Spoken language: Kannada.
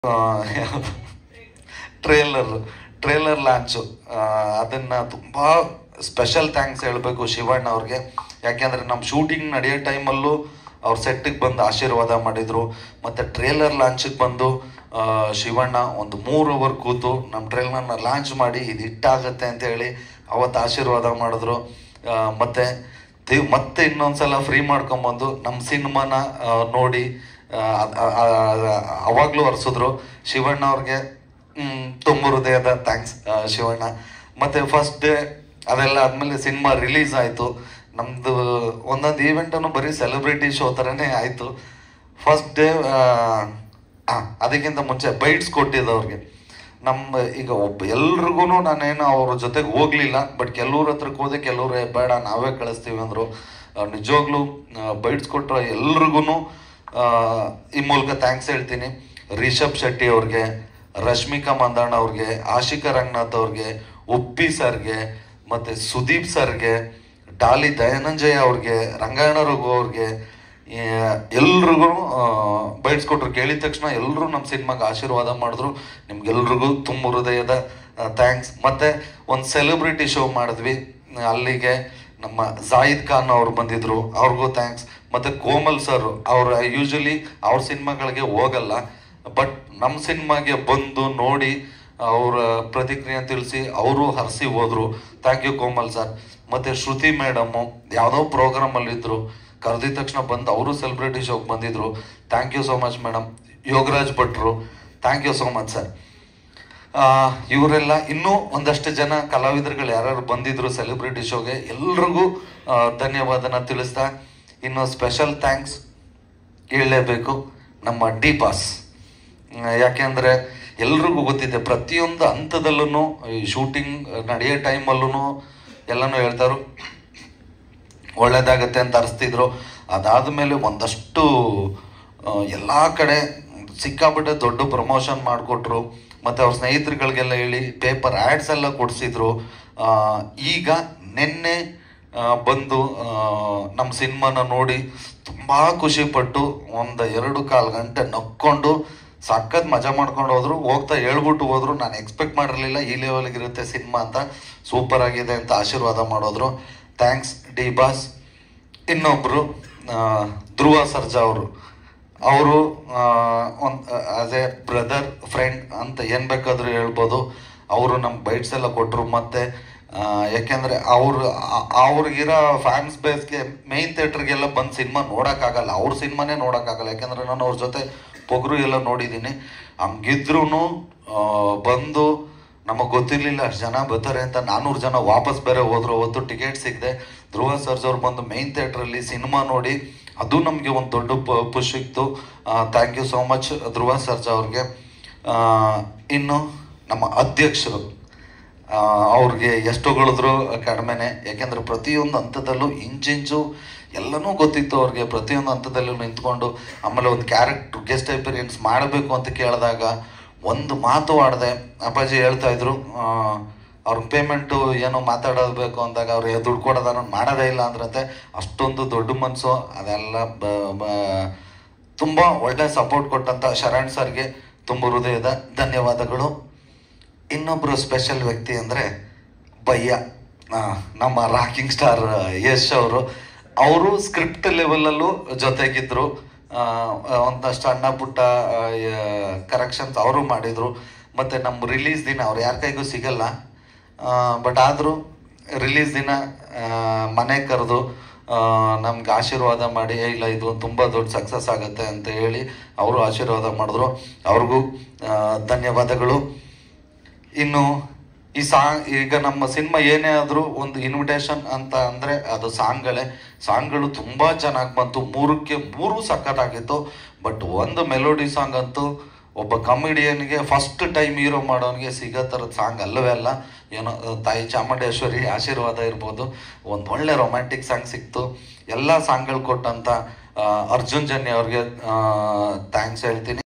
ಟ್ರೇಲರ್ ಟ್ರೇಲರ್ ಲಾಂಚು ಅದನ್ನ ತುಂಬಾ ಸ್ಪೆಷಲ್ ಥ್ಯಾಂಕ್ಸ್ ಹೇಳಬೇಕು ಶಿವಣ್ಣ ಅವ್ರಿಗೆ ಯಾಕೆಂದ್ರೆ ನಮ್ಮ ಶೂಟಿಂಗ್ ನಡೆಯೋ ಟೈಮಲ್ಲೂ ಅವ್ರ ಸೆಟ್ಟಿಗೆ ಬಂದು ಆಶೀರ್ವಾದ ಮಾಡಿದ್ರು ಮತ್ತೆ ಟ್ರೇಲರ್ ಲಾಂಚಿಗೆ ಬಂದು ಆ, ಶಿವಣ್ಣ ಒಂದು ಮೂರು ಅವರ್ ಕೂತು ನಮ್ಮ ಟ್ರೇಲರ್ನ ಲಾಂಚ್ ಮಾಡಿ ಇದು ಹಿಟ್ಟಾಗತ್ತೆ ಅಂತ ಹೇಳಿ ಅವತ್ತು ಆಶೀರ್ವಾದ ಮಾಡಿದ್ರು ಆ, ಮತ್ತೆ ದಿ- ಮತ್ತೆ ಇನ್ನೊಂದ್ಸಲ ಫ್ರೀ ಮಾಡ್ಕೊಂಬಂದು ನಮ್ಮ ಸಿನಿಮಾನ ನೋಡಿ ಆ, ಆ- ಆ- ಅವಾಗ್ಲೂ ಒರೆಸಿದ್ರು ಶಿವಣ್ಣ ಅವ್ರಿಗೆ ಹ್ಮ್, ತುಂಬ ಹೃದಯದ ಥ್ಯಾಂಕ್ಸ್ ಶಿವಣ್ಣ ಮತ್ತೆ ಫಸ್ಟ್ ಡೇ ಅದೆಲ್ಲ ಆದ್ಮೇಲೆ ಸಿನಿಮಾ ರಿಲೀಸ್ ಆಯ್ತು ನಮ್ದು ಒಂದೊಂದು ಈವೆಂಟನ್ನು ಬರೀ ಸೆಲೆಬ್ರಿಟಿ ಶೋ ಥರನೇ ಆಯ್ತು ಫಸ್ಟ್ ಡೇ ಅದಕ್ಕಿಂತ ಮುಂಚೆ ಬೈಟ್ಸ್ ಕೊಟ್ಟಿದ್ದು ಅವ್ರಿಗೆ ನಮ್ಮ ಈಗ ಒಬ್ಬ ಎಲ್ರಿಗೂ ನಾನೇನು ಅವ್ರ ಜೊತೆಗೆ ಹೋಗ್ಲಿಲ್ಲ ಬಟ್ ಕೆಲವ್ರ ಹತ್ರಕ್ಕೆ ಹೋದೆ ಕೆಲವ್ರು "ಏ, ಬೇಡ ನಾವೇ ಕಳಿಸ್ತೀವಿ ಅಂದರು ನಿಜವಾಗ್ಲೂ ಬೈಟ್ಸ್ ಕೊಟ್ಟರು ಎಲ್ರಿಗೂ ಈ ಮೂಲಕ ಥ್ಯಾಂಕ್ಸ್ ಹೇಳ್ತೀನಿ ರಿಷಬ್ ಶೆಟ್ಟಿ ಅವ್ರಿಗೆ ರಶ್ಮಿಕಾ ಮಂದಣ್ಣ ಅವ್ರಿಗೆ ಆಶಿಕಾ ರಂಗನಾಥ್ ಅವ್ರಿಗೆ ಉಪ್ಪಿ ಸರ್ಗೆ ಮತ್ತೆ ಸುದೀಪ್ ಸರ್ಗೆ ಡಾಲಿ ದಯಾನಂಜಯ ಅವ್ರಿಗೆ ರಂಗಾಯಣ ರಘು ಅವ್ರಿಗೆ ಎಲ್ರಿಗೂ ಬೈಟ್ಸ್ಕೊಟ್ರು ಕೇಳಿದ ತಕ್ಷಣ ಎಲ್ಲರೂ ನಮ್ಮ ಸಿನಿಮಾಗೆ ಆಶೀರ್ವಾದ ಮಾಡಿದ್ರು ನಿಮ್ಗೆಲ್ರಿಗೂ ತುಂಬ ಹೃದಯದ ಥ್ಯಾಂಕ್ಸ್ ಮತ್ತೆ ಒಂದು ಸೆಲೆಬ್ರಿಟಿ ಶೋ ಮಾಡಿದ್ವಿ ಅಲ್ಲಿಗೆ ನಮ್ಮ ಜಾಹಿದ್ ಖಾನ್ ಅವ್ರು ಬಂದಿದ್ರು ಅವ್ರಿಗೂ ಥ್ಯಾಂಕ್ಸ್ ಮತ್ತೆ ಕೋಮಲ್ ಸರ್ ಅವ್ರ ಯೂಶಲಿ ಅವ್ರ ಸಿನಿಮಾಗಳಿಗೆ ಹೋಗಲ್ಲ ಬಟ್ ನಮ್ಮ ಸಿನಿಮಾಗೆ ಬಂದು ನೋಡಿ ಅವರ ಪ್ರತಿಕ್ರಿಯೆ ತಿಳಿಸಿ ಅವರು ಹರಿಸಿ ಹೋದ್ರು ಥ್ಯಾಂಕ್ ಯು ಕೋಮಲ್ ಸರ್ ಮತ್ತೆ ಶ್ರುತಿ ಮೇಡಮ್ಮು ಯಾವುದೋ ಪ್ರೋಗ್ರಾಮಲ್ಲಿ ಇದ್ರು ಕರೆದಿದ ತಕ್ಷಣ ಬಂದು ಅವರು ಸೆಲೆಬ್ರಿಟಿ ಶೋಗೆ ಬಂದಿದ್ರು thank you so much madam Yogaraj ಭಟ್ರು thank you so much sir ಇವರೆಲ್ಲ ಇನ್ನೂ ಒಂದಷ್ಟು ಜನ ಕಲಾವಿದರುಗಳು ಯಾರ್ಯಾರು ಬಂದಿದ್ರು ಸೆಲೆಬ್ರಿಟಿ ಶೋಗೆ ಎಲ್ರಿಗೂ ಆ, ಧನ್ಯವಾದನ ತಿಳಿಸ್ತಾ ಇನ್ನು ಸ್ಪೆಷಲ್ ಥ್ಯಾಂಕ್ಸ್ ಹೇಳಲೇಬೇಕು ನಮ್ಮ ಡಿ ಪಾಸ್ ಯಾಕೆಂದ್ರೆ ಎಲ್ರಿಗೂ ಗೊತ್ತಿದೆ ಪ್ರತಿಯೊಂದು ಹಂತದಲ್ಲೂ ಈ ಶೂಟಿಂಗ್ ನಡೆಯೋ ಟೈಮಲ್ಲೂ ಎಲ್ಲನೂ ಹೇಳ್ತಾರು ಒಳ್ಳೇದಾಗತ್ತೆ ಅಂತ ಅನಿಸ್ತಿದ್ರು ಅದಾದ್ಮೇಲೆ ಒಂದಷ್ಟು ಆ, ಎಲ್ಲಾ ಕಡೆ ಸಿಕ್ಕಾಪಟ್ಟೆ ದೊಡ್ಡ ಪ್ರಮೋಷನ್ ಮಾಡಿಕೊಟ್ರು ಮತ್ತೆ ಅವ್ರ ಸ್ನೇಹಿತರುಗಳಿಗೆಲ್ಲ ಹೇಳಿ ಪೇಪರ್ ಆ್ಯಡ್ಸ್ ಎಲ್ಲ ಕೊಡಿಸಿದ್ರು ಈಗ ನಿನ್ನೆ ಆ, ಬಂದು ನಮ್ಮ ಸಿನಿಮಾನ ನೋಡಿ ತುಂಬಾ ಖುಷಿ ಪಟ್ಟು ಒಂದು ಎರಡು ಕಾಲು ಗಂಟೆ ನಕ್ಕೊಂಡು ಸಖತ್ ಮಜಾ ಮಾಡ್ಕೊಂಡು ಹೋದ್ರು ಹೋಗ್ತಾ ಹೇಳ್ಬಿಟ್ಟು ಹೋದ್ರು ನಾನು ಎಕ್ಸ್ಪೆಕ್ಟ್ ಮಾಡಿರಲಿಲ್ಲ ಈ ಲೆವೆಲ್ಗೆ ಇರುತ್ತೆ ಸಿನಿಮಾ ಅಂತ ಸೂಪರ್ ಆಗಿದೆ ಅಂತ ಆಶೀರ್ವಾದ ಮಾಡೋದ್ರು ಥ್ಯಾಂಕ್ಸ್ ಡಿ ಬಾಸ್ ಇನ್ನೊಬ್ರು ಆ, ಧ್ರುವ ಸರ್ಜಾ ಅವರು ಅವರು ಒಂದು ಆಸ್ ಎ ಬ್ರದರ್ ಫ್ರೆಂಡ್ ಅಂತ ಏನು ಬೇಕಾದರೂ ಹೇಳ್ಬೋದು ಅವರು ನಮ್ಮ ಬೈಟ್ಸ್ ಎಲ್ಲ ಕೊಟ್ಟರು ಮತ್ತೆ ಆ, ಯಾಕೆಂದ್ರೆ ಅವ್ರು ಆ- ಅವ್ರಿಗಿರೋ ಫ್ಯಾನ್ಸ್ ಬೇಸ್ಗೆ ಮೇನ್ ಥಿಯೇಟ್ರಿಗೆಲ್ಲ ಬಂದು ಸಿನಿಮಾ ನೋಡೋಕ್ಕಾಗಲ್ಲ ಅವ್ರ ಸಿನಿಮಾನೇ ನೋಡೋಕ್ಕಾಗಲ್ಲ ಯಾಕೆಂದ್ರೆ ನಾನು ಅವ್ರ ಜೊತೆ ಪೊಗರು ಎಲ್ಲ ನೋಡಿದ್ದೀನಿ ಹಂಗಿದ್ರು ಬಂದು ನಮಗೆ ಗೊತ್ತಿರಲಿಲ್ಲ ಅಷ್ಟು ಜನ ಬರ್ತಾರೆ ಅಂತ ನಾನ್ನೂರು ಜನ ವಾಪಸ್ ಬೇರೆ ಹೋದ್ರು ಅವತ್ತು ಟಿಕೆಟ್ ಸಿಗದೆ ಧ್ರುವ ಸರ್ಜ್ ಅವ್ರು ಬಂದು ಮೇನ್ ಥಿಯೇಟ್ರಲ್ಲಿ ಸಿನಿಮಾ ನೋಡಿ ಅದು ನಮಗೆ ಒಂದು ದೊಡ್ಡ ಪುಷ್ ಸಿಕ್ತು thank you so much Dhruva Sarja ಅವ್ರಿಗೆ ಆ, ಇನ್ನು ನಮ್ಮ ಅಧ್ಯಕ್ಷರು ಆ, ಅವ್ರಿಗೆ ಎಷ್ಟು ಹೊಗಳಿದ್ರು ಕಡಿಮೆನೆ ಯಾಕೆಂದ್ರೆ ಪ್ರತಿಯೊಂದು ಹಂತದಲ್ಲೂ ಇಂಚಿಂಚು ಎಲ್ಲನೂ ಗೊತ್ತಿತ್ತು ಅವ್ರಿಗೆ ಪ್ರತಿಯೊಂದು ಹಂತದಲ್ಲೂ ನಿಂತ್ಕೊಂಡು ಆಮೇಲೆ ಒಂದು ಕ್ಯಾರೆಕ್ಟರ್ ಗೆಸ್ಟ್ ಎಪಿರಿಯನ್ಸ್ ಮಾಡಬೇಕು ಅಂತ ಕೇಳಿದಾಗ ಒಂದು ಮಾತು ಆಡದೆ ಅಪ್ಪಾಜಿ ಹೇಳ್ತಾ ಇದ್ರು ಆ, ಅವ್ರಿಗೆ ಪೇಮೆಂಟು ಏನೋ ಮಾತಾಡಬೇಕು ಅಂದಾಗ ಅವ್ರು ದುಡ್ಡು ಕೊಡೋದನ್ನ ಮಾಡೋದೇ ಇಲ್ಲ ಅಂದ್ರಂತೆ ಅಷ್ಟೊಂದು ದೊಡ್ಡ ಮನಸ್ಸು ಅದೆಲ್ಲ ಬ- ಬ- ತುಂಬ ಒಳ್ಳೆ ಸಪೋರ್ಟ್ ಕೊಟ್ಟಂತ ಶರಣ್ ಸರ್ಗೆ ತುಂಬ ಹೃದಯದ ಧನ್ಯವಾದಗಳು ಇನ್ನೊಬ್ರು ಸ್ಪೆಷಲ್ ವ್ಯಕ್ತಿ ಅಂದರೆ ಬಯ್ಯ ಆ, ನಮ್ಮ ರಾಕಿಂಗ್ ಸ್ಟಾರ್ ಯಶ್ ಅವರು ಅವರು ಸ್ಕ್ರಿಪ್ಟ್ ಲೆವೆಲಲ್ಲೂ ಜೊತೆಗಿದ್ರು ಆ, ಒಂದಷ್ಟು ಸಣ್ಣ ಪುಟ್ಟ ಕರೆಕ್ಷನ್ಸ್ ಅವರು ಮಾಡಿದ್ರು ಮತ್ತು ನಮ್ಮ ರಿಲೀಸ್ ದಿನ ಅವ್ರು ಯಾರ ಕೈಗೂ ಸಿಗಲ್ಲ ಬಟ್ ಆದರೂ ರಿಲೀಸ್ ದಿನ ಆ, ಮನೆ ಕರೆದು ನಮ್ಗೆ ಆಶೀರ್ವಾದ ಮಾಡಿ "ಏ, ಇಲ್ಲ ಇದು ತುಂಬ ದೊಡ್ಡ ಸಕ್ಸಸ್ ಆಗುತ್ತೆ ಅಂತ ಹೇಳಿ ಅವರು ಆಶೀರ್ವಾದ ಮಾಡಿದ್ರು ಅವ್ರಿಗೂ ಆ, ಧನ್ಯವಾದಗಳು ಇನ್ನು ಈ ಸಾಂಗ್ ಈಗ ನಮ್ಮ ಸಿನಿಮಾ ಏನೇ ಆದರೂ ಒಂದು ಇನ್ವಿಟೇಷನ್ ಅಂತ ಅಂದರೆ ಅದು ಸಾಂಗ್ಗಳೇ ಸಾಂಗ್ಗಳು ತುಂಬ ಚೆನ್ನಾಗಿ ಬಂತು ಮೂರಕ್ಕೆ ಮೂರು ಸಖತ್ತಾಗಿತ್ತು ಬಟ್ ಒಂದು ಮೆಲೋಡಿ ಸಾಂಗ್ ಅಂತೂ ಒಬ್ಬ ಕಾಮಿಡಿಯನ್ಗೆ ಫಸ್ಟ್ ಟೈಮ್ ಹೀರೋ ಮಾಡೋನಿಗೆ ಸಿಗೋ ಥರದ ಸಾಂಗ್ ಅಲ್ಲವೇ ಅಲ್ಲ ಏನೋ ಆ, ತಾಯಿ ಚಾಮುಂಡೇಶ್ವರಿ ಆಶೀರ್ವಾದ ಇರ್ಬೋದು ಒಂದು ಒಳ್ಳೆ ರೊಮ್ಯಾಂಟಿಕ್ ಸಾಂಗ್ ಸಿಕ್ತು ಎಲ್ಲ ಸಾಂಗ್ಗಳು ಕೊಟ್ಟಂತ ಆ, ಅರ್ಜುನ್ ಜನ್ಯ ಅವ್ರಿಗೆ ಥ್ಯಾಂಕ್ಸ್ ಹೇಳ್ತೀನಿ